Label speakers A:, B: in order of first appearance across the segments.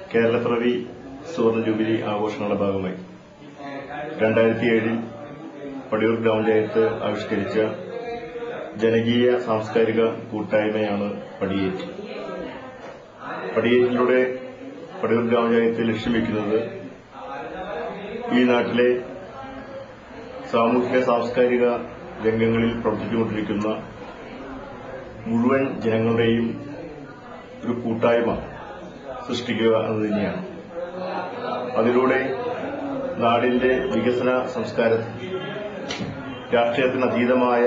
A: കേരളപ്പിറവി സുവർണ ജൂബിലി ആഘോഷങ്ങളുടെ ഭാഗമായി രണ്ടായിരത്തി ഏഴിൽ പടിയൂർ ഗ്രാമപഞ്ചായത്ത് ആവിഷ്കരിച്ച ജനകീയ സാംസ്കാരിക കൂട്ടായ്മയാണ് പടിയേറ്റ് പടിയേറ്റിലൂടെ പടിയൂർ ഗ്രാമപഞ്ചായത്ത് ലക്ഷ്യം വെക്കുന്നത് ഈ നാട്ടിലെ സാമൂഹിക സാംസ്കാരിക രംഗങ്ങളിൽ പ്രവർത്തിച്ചുകൊണ്ടിരിക്കുന്ന മുഴുവൻ ജനങ്ങളുടെയും ഒരു കൂട്ടായ്മ സൃഷ്ടിക്കുക എന്നത് തന്നെയാണ് അതിലൂടെ നാടിന്റെ വികസന സംസ്കാരത്തിൽ രാഷ്ട്രീയത്തിന് അതീതമായ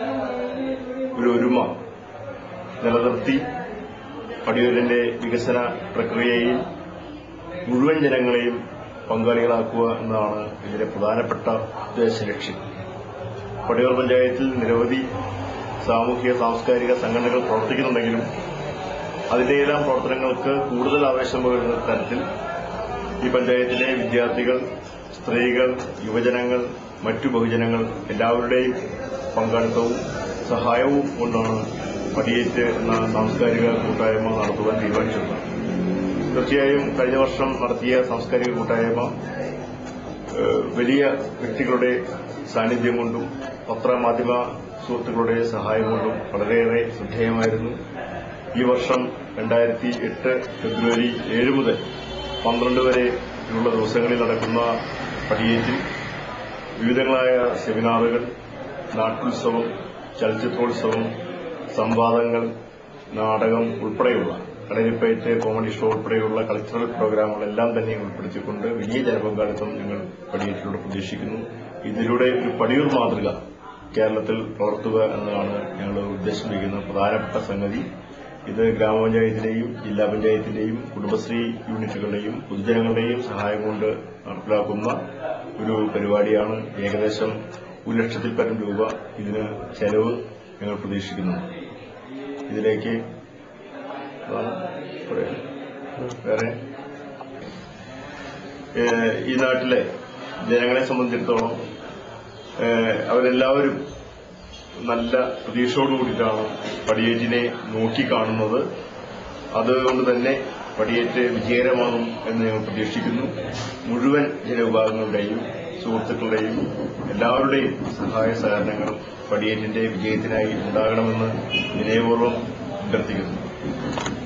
A: ഒരു ഒരുമ നിലനിർത്തി പടിയൂരിന്റെ വികസന പ്രക്രിയയിൽ മുഴുവൻ ജനങ്ങളെയും പങ്കാളികളാക്കുക എന്നതാണ് ഇതിലെ പ്രധാനപ്പെട്ട ഉദ്ദേശ ലക്ഷ്യം പടിയൂർ പഞ്ചായത്തിൽ നിരവധി സാമൂഹിക സാംസ്കാരിക സംഘടനകൾ പ്രവർത്തിക്കുന്നുണ്ടെങ്കിലും അതിന്റെയെല്ലാം പ്രവർത്തനങ്ങൾക്ക് കൂടുതൽ ആവേശം പകരുന്ന തരത്തിൽ ഈ പഞ്ചായത്തിലെ വിദ്യാർത്ഥികൾ സ്ത്രീകൾ യുവജനങ്ങൾ മറ്റു ബഹുജനങ്ങൾ എല്ലാവരുടെയും പങ്കാളിത്തവും സഹായവും കൊണ്ടാണ് പടിയേറ്റ് എന്ന സാംസ്കാരിക കൂട്ടായ്മ നടത്തുവാൻ തീരുമാനിച്ചിട്ടുള്ളത് തീർച്ചയായും കഴിഞ്ഞ വർഷം നടത്തിയ സാംസ്കാരിക കൂട്ടായ്മ ഏഹ്, വലിയ വ്യക്തികളുടെ സാന്നിധ്യം കൊണ്ടും പത്രമാധ്യമ സുഹൃത്തുക്കളുടെ സഹായം കൊണ്ടും വളരെയേറെ ശ്രദ്ധേയമായിരുന്നു ഈ വർഷം രണ്ടായിരത്തി എട്ട് ഫെബ്രുവരി ഏഴ് മുതൽ പന്ത്രണ്ട് വരെ ഉള്ള ദിവസങ്ങളിൽ നടക്കുന്ന പടിയേറ്റിൽ വിവിധങ്ങളായ സെമിനാറുകൾ നാട്ടുത്സവം ചലച്ചിത്രോത്സവം സംവാദങ്ങൾ നാടകം ഉൾപ്പെടെയുള്ള കളരിപ്പയറ്റ് കോമഡി ഷോ ഉൾപ്പെടെയുള്ള കൾച്ചറൽ പ്രോഗ്രാമുകളെല്ലാം തന്നെ ഉൾപ്പെടുത്തിക്കൊണ്ട് വലിയ ജനപങ്കാളിത്തം ഞങ്ങൾ പടിയേറ്റിലൂടെ പ്രതീക്ഷിക്കുന്നു ഇതിലൂടെ ഒരു പടിയൂർ മാതൃക കേരളത്തിൽ വളർത്തുക എന്നതാണ് ഞങ്ങൾ ഉദ്ദേശം വയ്ക്കുന്ന പ്രധാനപ്പെട്ട സംഗതി ഇത് ഗ്രാമപഞ്ചായത്തിന്റെയും ജില്ലാ പഞ്ചായത്തിന്റെയും കുടുംബശ്രീ യൂണിറ്റുകളുടെയും പൊതുജനങ്ങളുടെയും സഹായം കൊണ്ട് നടപ്പിലാക്കുന്ന ഒരു പരിപാടിയാണ് ഏകദേശം ഒരു ലക്ഷത്തിൽ പരം രൂപ ഇതിന് ചെലവ് ഞങ്ങൾ പ്രതീക്ഷിക്കുന്നു ഇതിലേക്ക് അതാണ് പറയാൻ. വേറെ ഏഹ് ഈ നാട്ടിലെ ജനങ്ങളെ സംബന്ധിച്ചിടത്തോളം ഏഹ് അവരെല്ലാവരും നല്ല പ്രതീക്ഷയോട് കൂടിയിട്ടാണ് പടിയേറ്റിനെ നോക്കിക്കാണുന്നത് അതുകൊണ്ട് തന്നെ പടിയേറ്റ് വിജയകരമാകും എന്ന് ഞങ്ങൾ പ്രതീക്ഷിക്കുന്നു മുഴുവൻ ജനവിഭാഗങ്ങളുടെയും സുഹൃത്തുക്കളുടെയും എല്ലാവരുടെയും സഹായ സഹകരണങ്ങൾ പടിയേറ്റിന്റെ വിജയത്തിനായി ഉണ്ടാകണമെന്ന് വിനയപൂർവ്വം അഭ്യർത്ഥിക്കുന്നു